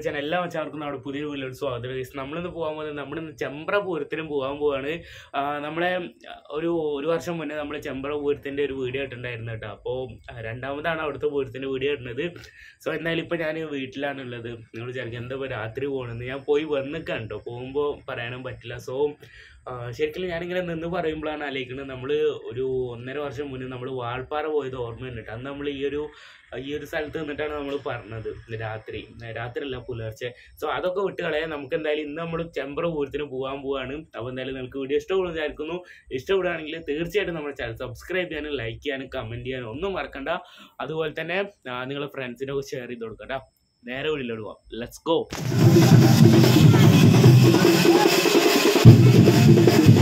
വെച്ചാൽ എല്ലാ മച്ചാർക്കും നമ്മുടെ പുതിയ വീട്ടിലോട്ട് സ്വാഗതം guys. നമ്മളിന്ന് പോകാൻ പോകുന്നത് നമ്മുടെ ഇന്ന് ചെമ്പ്ര പൂരത്തിനും പോകാൻ പോവാണ് ആ, നമ്മളെ ഒരു ഒരു വർഷം മുന്നേ നമ്മൾ ചെമ്പ്ര പൂരത്തിൻ്റെ ഒരു വീഡിയോ ഇട്ടുണ്ടായിരുന്നു കേട്ടോ അപ്പോൾ രണ്ടാമതാണ് അവിടുത്തെ പൂരത്തിൻ്റെ വീഡിയോ ഇടുന്നത് സോ എന്തായാലും ഇപ്പോൾ ഞാൻ വീട്ടിലാണുള്ളത് നിങ്ങൾ വിചാരിക്കും എന്താ ഇപ്പോൾ രാത്രി പോകണമെന്ന് ഞാൻ പോയി വന്നിക്കാൻ കേട്ടോ പോകുമ്പോൾ പറയാനും പറ്റില്ല സോ ശരിക്കും ഞാനിങ്ങനെ നിന്ന് പറയുമ്പോഴാണ് ആലോചിക്കുന്നത് നമ്മൾ ഒരു ഒന്നര വർഷം മുന്നേ നമ്മൾ വാൾപ്പാറ പോയത് ഓർമ്മയുണ്ട് കേട്ടോ അന്ന് നമ്മൾ ഈ ഒരു ഈ ഒരു സ്ഥലത്ത് നിന്നിട്ടാണ് നമ്മൾ പറഞ്ഞത് രാത്രി രാത്രി അല്ല പുലർച്ചെ സോ അതൊക്കെ വിട്ട് കളയാൻ നമുക്ക് എന്തായാലും ഇന്ന് നമ്മൾ ചെമ്പറ പൂരത്തിന് പോകാൻ പോവാണ് അപ്പോൾ എന്തായാലും നിങ്ങൾക്ക് വീഡിയോ ഇഷ്ടപ്പെടുന്നു വിചാരിക്കുന്നു ഇഷ്ടപ്പെടുകയാണെങ്കിൽ തീർച്ചയായിട്ടും നമ്മുടെ ചാനൽ സബ്സ്ക്രൈബ് ചെയ്യാനും ലൈക്ക് ചെയ്യാനും കമൻറ്റ് ചെയ്യാനും ഒന്നും മറക്കണ്ട അതുപോലെ തന്നെ ആ, നിങ്ങളെ ഫ്രണ്ട്സിനൊക്കെ ഷെയർ ചെയ്ത് കൊടുക്കട്ടോ നേരെ വീട്ടിലോട്ട് പോവാം ലെറ്റ്സ് ഗോ